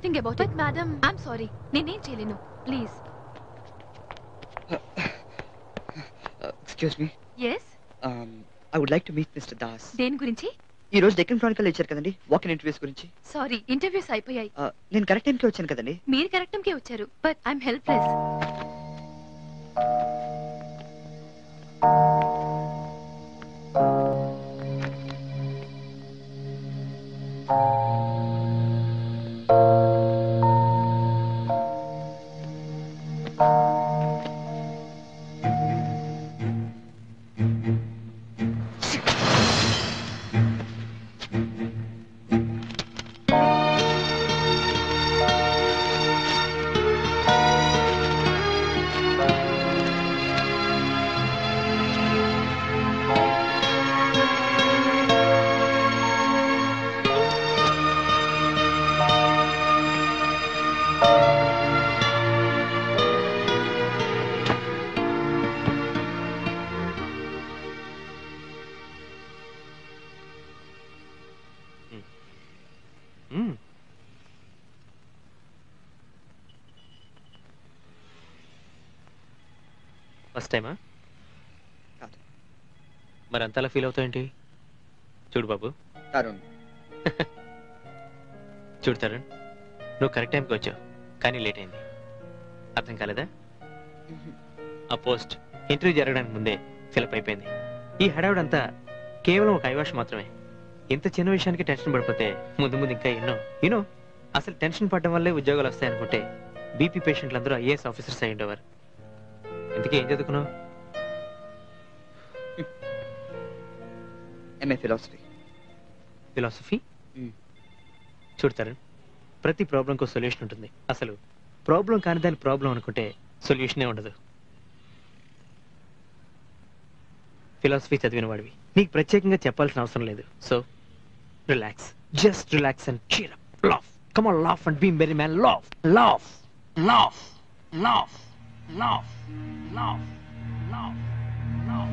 Nothing about it madam I'm sorry నేనేం చేయలేను please excuse me yes I would like to meet mister Das దేని గురించి ఈ రోజు డెక్కన్ క్రానికల్ ఇచ్చారు కదండి వాక్ ఇన్ ఇంటర్వ్యూస్ గురించి సారీ ఇంటర్వ్యూస్ అయిపోయాయి Uh, నేను కరెక్ట్ టైంకి వచ్చాను కదండి మీరు కరెక్ట్ కి వచ్చారు but I'm helpless hmm. First టైమా కాదు. మరి అంతలా ఫీల్ అవుతావేంటి చూడు బాబు తరుణ్ చూడు తరుణ్ నువ్వు కరెక్ట్ టైంకి వచ్చావు కానీ లేట్ అయింది అర్థం కాలేదా ఆ పోస్ట్ ఇంటర్వ్యూ జరగడానికి ముందే ఫిలప్ అయిపోయింది ఈ హడావుడంతా కేవలం ఒక ఐవాష్ మాత్రమే ఇంత చిన్న విషయానికి టెన్షన్ పడిపోతే ముందు ముందు ఇంకా ఎన్నో యూనో అసలు టెన్షన్ పడడం వల్లే ఉద్యోగాలు వస్తాయనుకుంటే బీపీ పేషెంట్లు అందరూ ఐఏఎస్ ఆఫీసర్స్ అయి ఉండేవారు ఇంతకీ ఏం చదువుకున్నావు ఎంఏ ఫిలాసఫీ ఫిలాసఫీ మ్మ్. చూడతారు ప్రతి ప్రాబ్లంకు సొల్యూషన్ ఉంటుంది అసలు ప్రాబ్లం కాని దాని ప్రాబ్లం అనుకుంటే సొల్యూషనే ఉండదు ఫిలాసఫీ చదివిన వాడివి నీకు ప్రత్యేకంగా చెప్పాల్సిన అవసరం లేదు so relax just relax and cheer up laugh come on laugh and be very man laugh laugh laugh laugh laugh laugh laugh laugh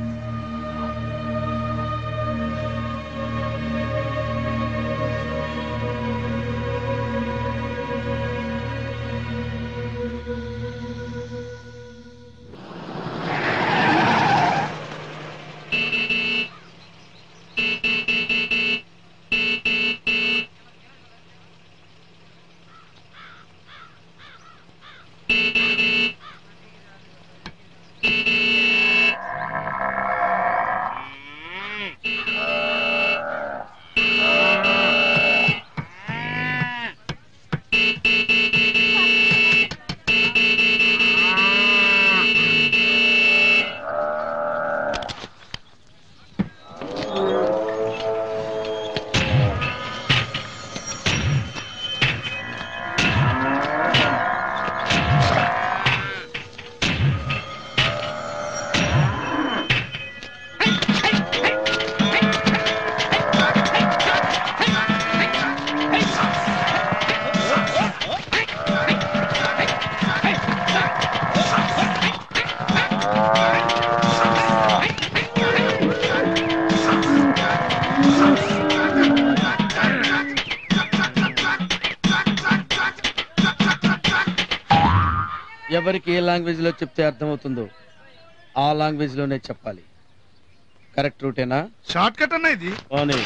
ఎవరికి ఏ లాంగ్వేజ్ లో చెప్తే అర్థమవుతుందో ఆ లాంగ్వేజ్ లోనే చెప్పాలి కరెక్ట్ రూటేనా షార్ట్ కట్ అన్న ఇది అవునే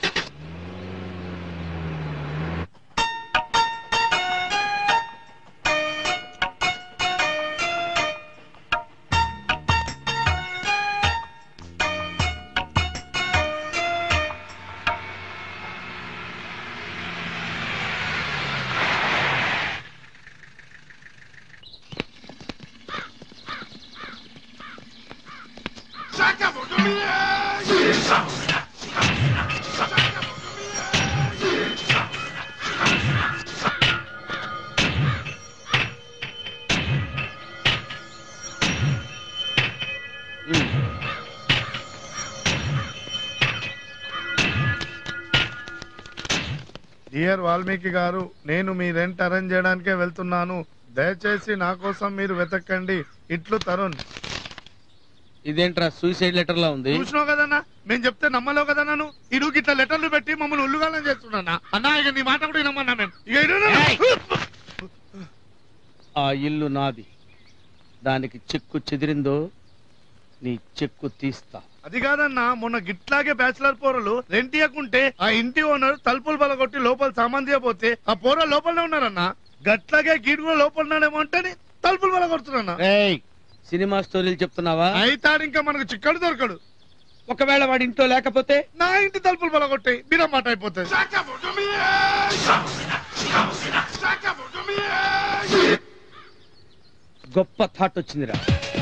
డియర్ వాల్మీకి గారు నేను మీ రెంట్ అరేంజ్ చేయడానికే వెళ్తున్నాను దయచేసి నా కోసం మీరు వెతకండి ఇట్లు తరుణ్ ఇదేంట్రా సూసైడ్ లెటర్ లా ఉంది చూసినావు కదన్నా మేము చెప్తే నమ్మలేవు కదా నన్ను ఇరుగు ఇట్లా లెటర్లు పెట్టి మమ్మల్ని ఉల్లుగాలం చేస్తున్నా అన్నా ఇక నీ మాట కూడా నమ్మన్నా మేము ఇక ఇరు ఆ ఇల్లు నాది దానికి చెక్కు చెదిరిందో నీ చెక్కు తీస్తా అది కాదన్నా మొన్న గిట్లాగే బ్యాచిలర్ పోరలు రెంట్ ఇవ్వకుంటే ఆ ఇంటి ఓనర్ తలుపులు బలగొట్టి లోపల సామాన్ తీయపోతే ఆ పోర లోపలనే ఉన్నారన్నా గట్లాగే గీడు కూడా లోపల ఉన్నాడేమో అంటే తలుపులు బలగొడుతున్నా ఏయ్ సినిమా స్టోరీలు చెప్తున్నావా అయితాడు ఇంకా మనకు చిక్కడు దొరకడు ఒకవేళ వాడి ఇంట్లో లేకపోతే నా ఇంటి తలుపులు బలగొట్టాయి మీరమ్మాట అయిపోతుంది గొప్ప థాట్ వచ్చిందిరా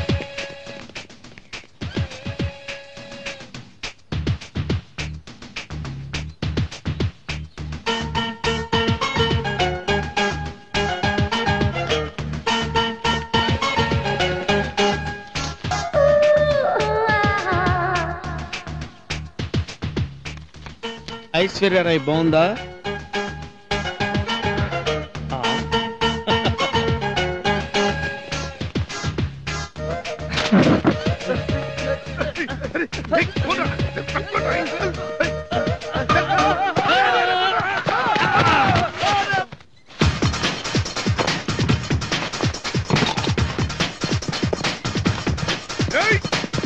ఐశ్వర్యరాయ్ బాగుందా ఏయ్!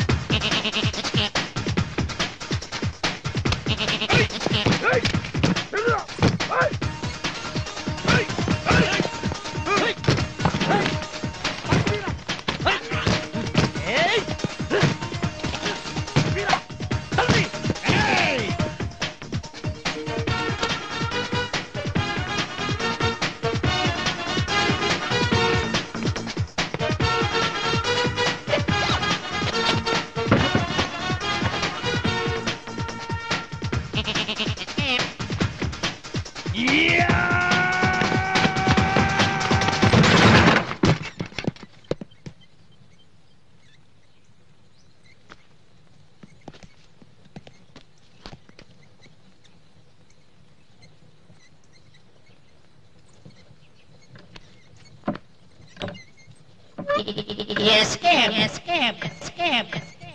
Escape, escape, escape.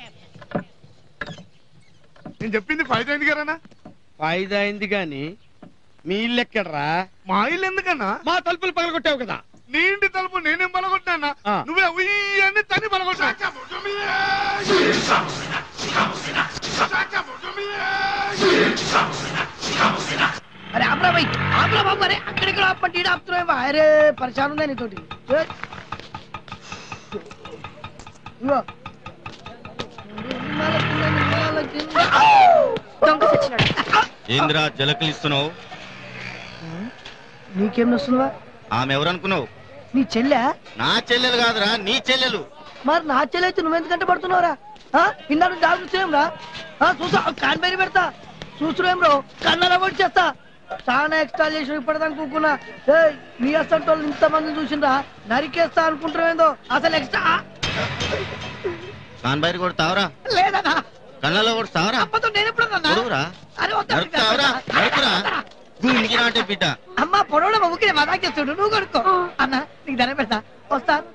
నేను చెప్పింది ఫైవ్ అయింది కదన్నా ఫాయిదా అయింది గాని మీ ఇల్లు ఎక్కడరా మా ఇల్లు ఎందుకన్నా మా తలుపులు పగలగొట్టావు కదా నీ ఇంటి తలుపు నేనేం బలగొట్టినా ఆ. నువ్వే ఉయ్యని తని బలగొట్టా అరే ఆపరా భయ్ ఆపరా బాబు అరే అక్కడికి ఆపండి ఈడ ఆపుతున్నావు అరే పరిశాన్ ఉందా నీతోటి ఏ? ఇదిగో. దొంగ సచ్చినాడు ఏంద్రా జలకలిస్తున్నావు నీకేం వస్తుందా ఆమె ఎవరనుకున్నావు నీ చెల్లె నా చెల్లెలు కాదురా నీ చెల్లెలు మరి నా చెల్లె అయితే నువ్వెందుకంటే పడుతున్నావురా ఇన్నాడు డాబు చూసేం రా ఆ, చూసా కాన్బేరి పెడతా చూసురేం రో కన్నర కూడా చేస్తా చాలా ఎక్స్ట్రా చేసి ఇప్పటిదాకా కూకున్నా ఏయ్ నీ అసంటి వాళ్ళు ఇంతమందిని చూసిండ్రా నరికేస్తా అనుకుంటున్నావేందో అసలు ఎక్స్ట్రా కాన్ బయట కొడతావరా లేదన్నా కళ్ళలో కొడతావరా అప్పతో నేను ఎప్పుడన్నా కొడువురా అరే వద్దా నరుకుతావరా నరుకురా గుంజిరా అంటే బిడ్డ అమ్మ పొడవడం ఊకే మజాక్ చేస్తుడు నువ్వు కొడుకో అన్న నీకు దండం పెడతా వస్తా